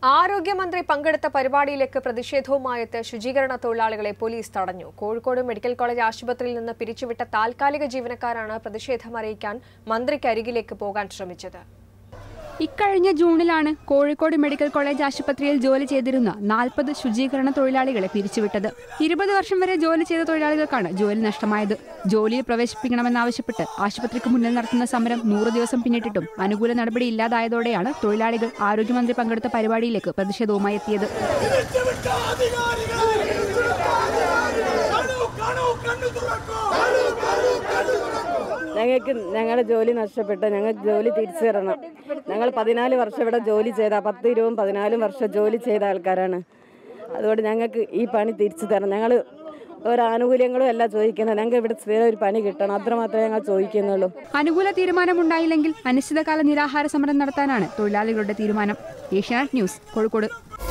ആരോഗ്യമന്ത്രി പങ്കെടുത്ത പരിപാടിയിലേക്ക് പ്രതിഷേധവുമായെത്ത് ശുചീകരണ തൊഴിലാളികളെ പോലീസ് തടഞ്ഞു കോഴിക്കോട് മെഡിക്കൽ കോളേജ് ആശുപത്രിയിൽ നിന്ന് പിരിച്ചുവിട്ട താൽക്കാലിക ജീവനക്കാരാണ് പ്രതിഷേധം അറിയിക്കാൻ മന്ത്രിക്കരികിലേക്ക് പോകാൻ ശ്രമിച്ചത് ഇക്കഴിഞ്ഞ ജൂണിലാണ് കോഴിക്കോട് മെഡിക്കൽ കോളേജ് ആശുപത്രിയിൽ ജോലി ചെയ്തിരുന്ന നാൽപ്പത് ശുചീകരണ തൊഴിലാളികളെ പിരിച്ചുവിട്ടത് ഇരുപത് വർഷം വരെ ജോലി ചെയ്ത തൊഴിലാളികൾക്കാണ് ജോലി നഷ്ടമായത് ജോലിയിൽ പ്രവേശിപ്പിക്കണമെന്നാവശ്യപ്പെട്ട് ആശുപത്രിക്ക് മുന്നിൽ നടത്തുന്ന സമരം നൂറ് ദിവസം പിന്നിട്ടിട്ടും അനുകൂല നടപടി ഇല്ലാതായതോടെയാണ് തൊഴിലാളികൾ ആരോഗ്യമന്ത്രി പങ്കെടുത്ത പരിപാടിയിലേക്ക് പ്രതിഷേധവുമായി എത്തിയത് പിരിച്ചുവിട്ട അധികാരികൾ കാണൂ കാണൂ കണ്ണു തുറക്കൂ ഞങ്ങൾക്ക് ഞങ്ങളുടെ ജോലി നഷ്ടപ്പെട്ട് ഞങ്ങൾക്ക് ജോലി തിരിച്ചു തരണം ഞങ്ങൾ പതിനാല് വർഷം ഇവിടെ ജോലി ചെയ്ത പത്ത് ഇരുപതും പതിനാലും വർഷം ജോലി ചെയ്ത ആൾക്കാരാണ് അതുകൊണ്ട് ഞങ്ങൾക്ക് ഈ പണി തിരിച്ചു തരണം ഞങ്ങൾ ഒരു ആനുകൂല്യങ്ങളും അല്ല ചോദിക്കുന്നത് ഞങ്ങൾക്ക് ഇവിടെ സ്ഥിരം ഒരു പണി കിട്ടണം അത്രമാത്രമേ ഞങ്ങൾ ചോദിക്കുന്നുള്ളൂ അനുകൂല തീരുമാനമുണ്ടായില്ലെങ്കിൽ അനിശ്ചിതകാല നിരാഹാര സമരം നടത്താനാണ് തൊഴിലാളികളുടെ തീരുമാനം ഏഷ്യാനെറ്റ് ന്യൂസ് കോഴിക്കോട്